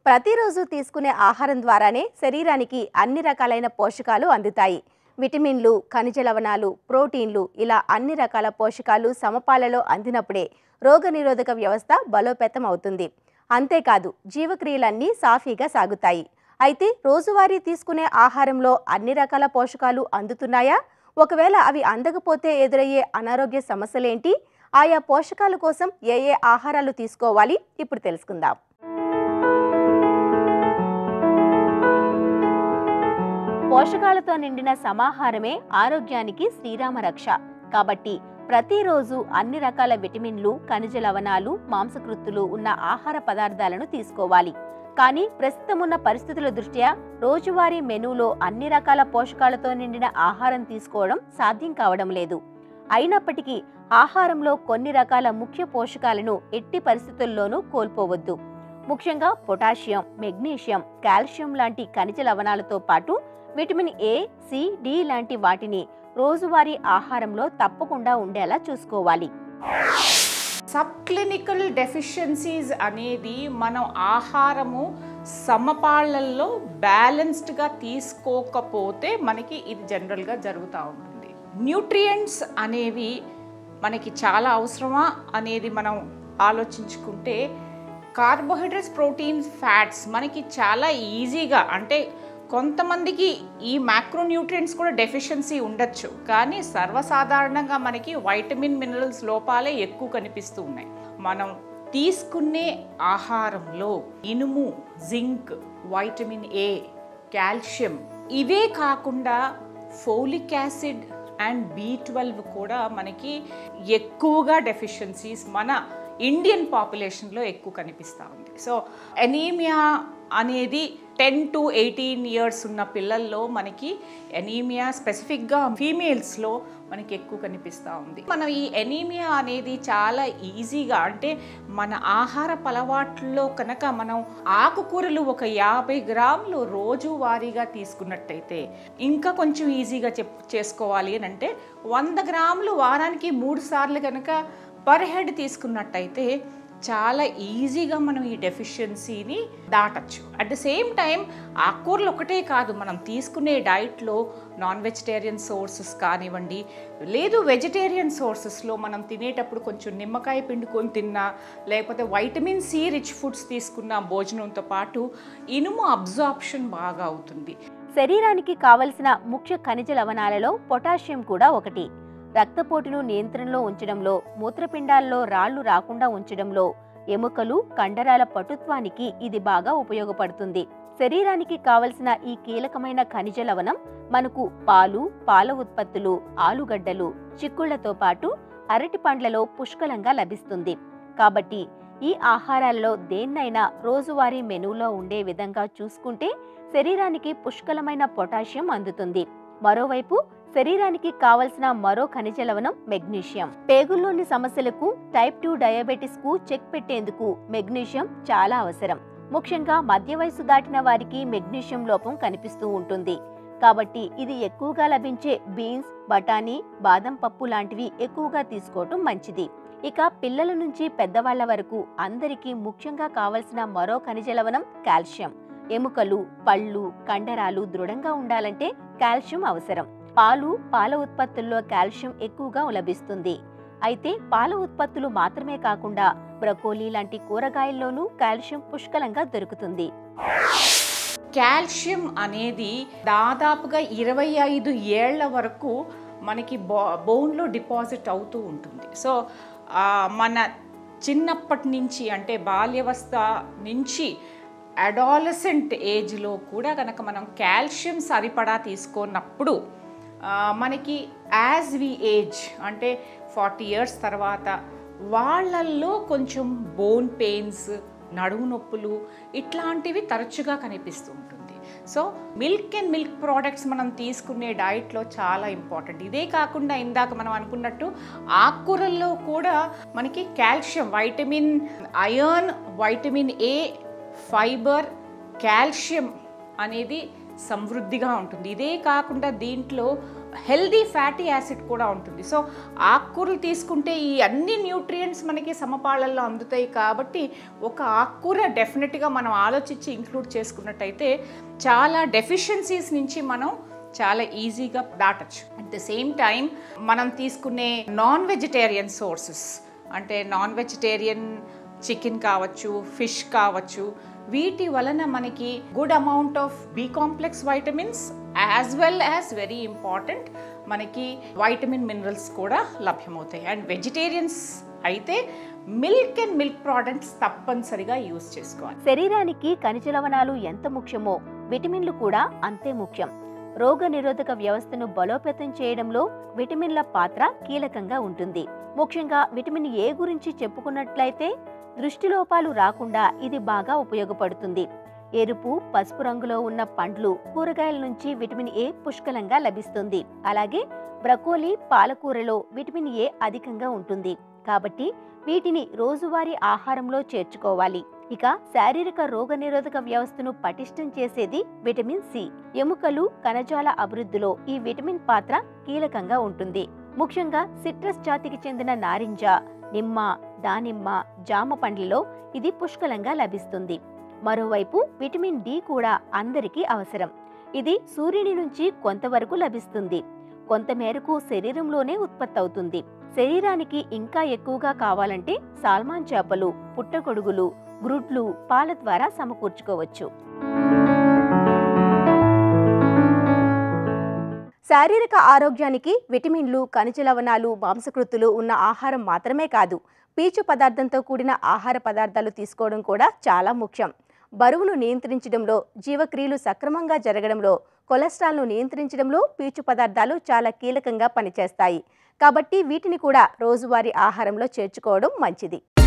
ప్రతిరోజు తీసుకునే ఆహారం ద్వారానే శరీరానికి అన్ని రకాలైన పోషకాలు అందుతాయి విటమిన్లు ఖనిజ లవణాలు ప్రోటీన్లు ఇలా అన్ని రకాల పోషకాలు సమపాలలో అందినప్పుడే రోగనిరోధక వ్యవస్థ బలోపేతం అవుతుంది అంతేకాదు జీవక్రియలన్నీ సాఫీగా సాగుతాయి అయితే రోజువారీ తీసుకునే ఆహారంలో అన్ని రకాల పోషకాలు అందుతున్నాయా ఒకవేళ అవి అందకపోతే ఎదురయ్యే అనారోగ్య సమస్యలేంటి ఆయా పోషకాల కోసం ఏ ఏ ఆహారాలు తీసుకోవాలి ఇప్పుడు తెలుసుకుందాం పోషకాలతో నిండిన సమాహారమే ఆరోగ్యానికి శ్రీరామ రక్ష కాబట్టి ప్రతిరోజు అన్ని రకాల విటమిన్లు ఖనిజ లవణాలు మాంసకృత్తులు ఉన్న ఆహార పదార్థాలను తీసుకోవాలి కానీ ప్రస్తుతం ఉన్న పరిస్థితుల దృష్ట్యా రోజువారీ మెనూలో అన్ని రకాల పోషకాలతో నిండిన ఆహారం తీసుకోవడం సాధ్యం కావడం లేదు అయినప్పటికీ ఆహారంలో కొన్ని రకాల ముఖ్య పోషకాలను ఎట్టి పరిస్థితుల్లోనూ కోల్పోవద్దు ముఖ్యంగా పొటాషియం మెగ్నీషియం కాల్షియం లాంటి ఖనిజ లవణాలతో పాటు విటమిన్ ఏ సి డి లాంటి వాటిని రోజువారీ ఆహారంలో తప్పకుండా ఉండేలా చూసుకోవాలి సబ్ క్లినికల్ డెఫిషియన్సీస్ అనేది మనం ఆహారము సమపాళ్లలో బ్యాలెన్స్డ్గా తీసుకోకపోతే మనకి ఇది జనరల్గా జరుగుతూ ఉంటుంది న్యూట్రియంట్స్ అనేవి మనకి చాలా అవసరమా అనేది మనం ఆలోచించుకుంటే కార్బోహైడ్రేట్స్ ప్రోటీన్స్ ఫ్యాట్స్ మనకి చాలా ఈజీగా అంటే కొంతమందికి ఈ మ్యాక్రోన్యూట్రియంట్స్ కూడా డెఫిషియన్సీ ఉండొచ్చు కానీ సర్వసాధారణంగా మనకి వైటమిన్ మినరల్స్ లోపాలే ఎక్కువ కనిపిస్తూ ఉన్నాయి మనం తీసుకునే ఆహారంలో ఇనుము జింక్ వైటమిన్ ఏ కాల్షియం ఇవే కాకుండా folic acid and B twelve కూడా మనకి ఎక్కువగా డెఫిషియన్సీస్ మన ఇండియన్ పాపులేషన్లో ఎక్కువ కనిపిస్తూ ఉంది సో ఎనీమియా అనేది టెన్ టు ఎయిటీన్ ఇయర్స్ ఉన్న పిల్లల్లో మనకి ఎనీమియా స్పెసిఫిక్గా ఫీమేల్స్లో మనకి ఎక్కువ కనిపిస్తూ ఉంది మనం ఈ ఎనీమియా అనేది చాలా ఈజీగా అంటే మన ఆహార అలవాట్లలో కనుక మనం ఆకుకూరలు ఒక యాభై గ్రాములు రోజువారీగా తీసుకున్నట్టయితే ఇంకా కొంచెం ఈజీగా చెప్ చేసుకోవాలి అని అంటే వంద గ్రాములు వారానికి మూడు సార్లు కనుక పర్ హెడ్ తీసుకున్నట్టయితే చాలా ఈజీగా మనం ఈ డెఫిషియన్సీని దాటచ్చు అట్ ద సేమ్ టైం ఆకుకూరలు ఒకటే కాదు మనం తీసుకునే డైట్లో నాన్ వెజిటేరియన్ సోర్సెస్ కానివ్వండి లేదు వెజిటేరియన్ సోర్సెస్లో మనం తినేటప్పుడు కొంచెం నిమ్మకాయ పిండుకొని తిన్నా లేకపోతే వైటమిన్ సి రిచ్ ఫుడ్స్ తీసుకున్న భోజనంతో పాటు ఇనుము అబ్జార్ప్షన్ బాగా అవుతుంది శరీరానికి కావలసిన ముఖ్య ఖనిజ లవణాలలో పొటాషియం కూడా ఒకటి రక్తపోటును నియంత్రణలో ఉంచడంలో మూత్రపిండాల్లో రాళ్లు రాకుండా ఉంచడంలో ఎముకలు కండరాల పటుత్వానికి ఇది బాగా ఉపయోగపడుతుంది శరీరానికి కావలసిన ఈ కీలకమైన ఖనిజ లవణం మనకు పాలు పాల ఉత్పత్తులు ఆలుగడ్డలు చిక్కుళ్లతో పాటు అరటి పండ్లలో పుష్కలంగా లభిస్తుంది కాబట్టి ఈ ఆహారాలలో దేన్నైనా రోజువారీ మెనూలో ఉండే విధంగా చూసుకుంటే శరీరానికి పుష్కలమైన పొటాషియం అందుతుంది మరోవైపు శరీరానికి కావలసిన మరో ఖనిజ లవణం మెగ్నీషియం పేగుల్లోని సమస్యలకు టైప్ టూ డయాబెటిస్ కు చెక్ పెట్టేందుకు మెగ్నీషియం చాలా అవసరం ముఖ్యంగా మధ్య వయసు దాటిన వారికి మెగ్నీషియం లోపం కనిపిస్తూ ఉంటుంది కాబట్టి ఇది ఎక్కువగా లభించే బీన్స్ బఠానీ బాదం పప్పు లాంటివి ఎక్కువగా తీసుకోవటం మంచిది ఇక పిల్లల నుంచి పెద్దవాళ్ల వరకు అందరికీ ముఖ్యంగా కావలసిన మరో ఖనిజ లవణం కాల్షియం ఎముకలు పళ్ళు కండరాలు దృఢంగా ఉండాలంటే కాల్షియం అవసరం పాలు పాల ఉత్పత్తుల్లో కాల్షియం ఎక్కువగా లభిస్తుంది అయితే పాల ఉత్పత్తులు మాత్రమే కాకుండా బ్రకోలీ లాంటి కూరగాయల్లోనూ కాల్షియం పుష్కలంగా దొరుకుతుంది కాల్షియం అనేది దాదాపుగా ఇరవై ఐదు ఏళ్ల వరకు మనకి బో బోన్లో డిపాజిట్ అవుతూ ఉంటుంది సో ఆ, మన చిన్నప్పటి నుంచి అంటే బాల్యవస్థ నుంచి అడాలసెంట్ ఏజ్లో కూడా కనుక మనం కాల్షియం సరిపడా తీసుకున్నప్పుడు ఆ, మనకి యాజ్ వి ఏజ్ అంటే ఫార్టీ ఇయర్స్ తర్వాత వాళ్ళల్లో కొంచెం బోన్ పెయిన్స్ నడుము నొప్పులు ఇట్లాంటివి తరచుగా కనిపిస్తూ ఉంటుంది so milk and milk products మనం తీసుకునే డైట్లో చాలా ఇంపార్టెంట్ ఇదే కాకుండా ఇందాక మనం అనుకున్నట్టు ఆకుకూరల్లో కూడా మనకి calcium vitamin iron vitamin A fibre calcium అనేది సమృద్ధిగా ఉంటుంది ఇదే కాకుండా దీంట్లో హెల్దీ ఫ్యాటీ యాసిడ్ కూడా ఉంటుంది సో ఆకుకూరలు తీసుకుంటే ఈ అన్ని న్యూట్రియంట్స్ మనకి సమపాళల్లో అందుతాయి కాబట్టి ఒక ఆకుకూర డెఫినెట్గా మనం ఆలోచించి ఇంక్లూడ్ చేసుకున్నట్టయితే చాలా డెఫిషియన్సీస్ నుంచి మనం చాలా ఈజీగా దాటచ్చు అట్ ద సేమ్ టైం మనం తీసుకునే నాన్ వెజిటేరియన్ సోర్సెస్ అంటే నాన్ వెజిటేరియన్ చికెన్ కావచ్చు ఫిష్ కావచ్చు వీటి వలన మనకి good amount of B complex vitamins as well as very important మనకి వైటమిన్ మినరల్స్ కూడా లభ్యమవుతాయి అండ్ వెజిటేరియన్స్ అయితే మిల్క్ అండ్ మిల్క్ ప్రోడక్ట్స్ తప్పనిసరిగా యూజ్ చేసుకోవాలి శరీరానికి ఖనిజ లవణాలు ఎంత ముఖ్యమో విటమిన్లు కూడా అంతే ముఖ్యం రోగ నిరోధక వ్యవస్థను బలోపేతం చేయడంలో విటమిన్ల పాత్ర కీలకంగా ఉంటుంది ముఖ్యంగా విటమిన్ ఏ గురించి చెప్పుకున్నట్లయితే దృష్టిలోపాలు రాకుండా ఇది బాగా ఉపయోగపడుతుంది ఎరుపు పసుపు రంగులో ఉన్న పండ్లు కూరగాయల నుంచి విటమిన్ ఏ పుష్కలంగా లభిస్తుంది అలాగే బ్రకోలీ పాలకూరలో విటమిన్ ఏ అధికంగా ఉంటుంది కాబట్టి వీటిని రోజువారీ ఆహారంలో చేర్చుకోవాలి ఇక శారీరక రోగనిరోధక వ్యవస్థను పటిష్టం చేసేది విటమిన్ సి ఎముకలు కణజాల అభివృద్ధిలో ఈ విటమిన్ పాత్ర కీలకంగా ఉంటుంది ముఖ్యంగా సిట్రస్ జాతికి చెందిన నారింజ నిమ్మ దానిమ్మ జామ పండ్లలో ఇది పుష్కలంగా లభిస్తుంది మరోవైపు విటమిన్ డి కూడా అందరికీ అవసరం ఇది సూర్యుని నుంచి కొంతవరకు లభిస్తుంది కొంతమేరకు శరీరంలోనే ఉత్పత్తి అవుతుంది శరీరానికి ఇంకా ఎక్కువగా కావాలంటే సాల్మాన్ చేపలు పుట్టగొడుగులు గ్రుడ్లు పాల ద్వారా సమకూర్చుకోవచ్చు శారీరక ఆరోగ్యానికి విటమిన్లు ఖనిజ లవణాలు మాంసకృతులు ఉన్న ఆహారం మాత్రమే కాదు పీచు పదార్థంతో కూడిన ఆహార పదార్థాలు తీసుకోవడం కూడా చాలా ముఖ్యం బరువును నియంత్రించడంలో జీవక్రియలు సక్రమంగా జరగడంలో కొలెస్ట్రాల్ను నియంత్రించడంలో పీచు పదార్థాలు చాలా కీలకంగా పనిచేస్తాయి కాబట్టి వీటిని కూడా రోజువారీ ఆహారంలో చేర్చుకోవడం మంచిది